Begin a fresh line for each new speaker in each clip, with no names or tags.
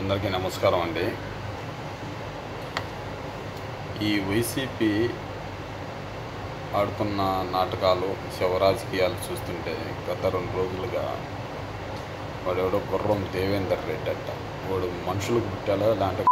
అందరికీ నమస్కారం అండి ఈ వైసీపీ ఆడుతున్న నాటకాలు శవ రాజకీయాలు చూస్తుంటే గత రెండు రోజులుగా వాడెవడో గుర్రం దేవేందర్ రెడ్డి అట్ట వాడు మనుషులకు పుట్టాలో లాంటి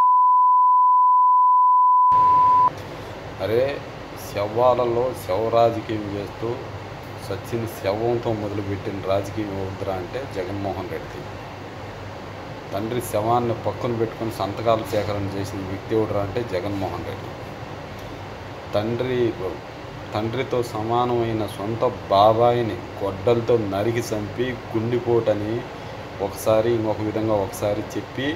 అరే శవాలలో శవ రాజకీయం చేస్తూ సచిన్ శవంతో మొదలుపెట్టిన రాజకీయం వద్దురా అంటే జగన్మోహన్ రెడ్డి తండ్రి శవాన్ని పక్కన పెట్టుకుని సంతకాలు సేకరణ చేసిన వ్యక్తి ఎవడరా అంటే జగన్మోహన్ రెడ్డి తండ్రి తండ్రితో సమానమైన సొంత బాబాయిని గొడ్డలతో నరికి చంపి గుండిపోటని ఒకసారి ఇంకొక విధంగా ఒకసారి చెప్పి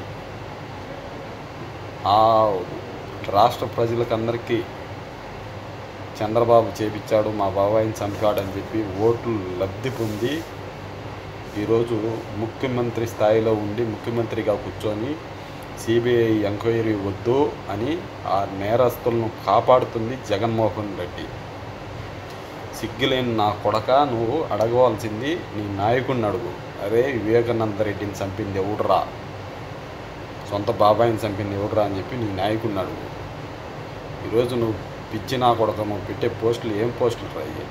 ఆ రాష్ట్ర ప్రజలకందరికీ చంద్రబాబు చేపించాడు మా బాబాయిని చంపాడని చెప్పి ఓట్లు లబ్ధి పొంది ఈరోజు ముఖ్యమంత్రి స్థాయిలో ఉండి ముఖ్యమంత్రిగా కూర్చొని సిబిఐ ఎంక్వైరీ వద్దు అని ఆ నేరస్తులను కాపాడుతుంది జగన్మోహన్ రెడ్డి సిగ్గులేని నా కొడక నువ్వు అడగవలసింది నీ నాయకుడిని అడుగు అరే వివేకానంద రెడ్డిని చంపింది ఎవడురా సొంత బాబాయిని చంపింది ఎవడురా అని చెప్పి నీ నాయకుడిని అడుగు ఈరోజు నువ్వు పిచ్చి నా కొడక నువ్వు పెట్టే పోస్టులు ఏం పోస్టులు రాయి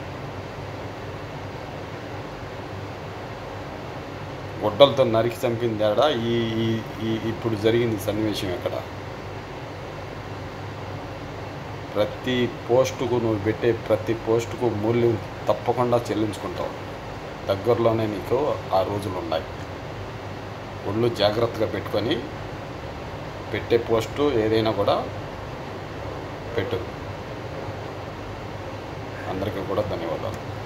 గొడ్డలతో నరికి చంపింది ఆడ ఈ ఈ- ఈ ఇప్పుడు జరిగింది సన్నివేశం ఎక్కడ ప్రతి పోస్టుకు నువ్వు పెట్టే ప్రతి పోస్టుకు మూల్యం తప్పకుండా చెల్లించుకుంటావు దగ్గరలోనే నీకు ఆ రోజులు ఉన్నాయి ఒళ్ళు జాగ్రత్తగా పెట్టుకొని పెట్టే పోస్టు ఏదైనా కూడా పెట్టు అందరికీ కూడా ధన్యవాదాలు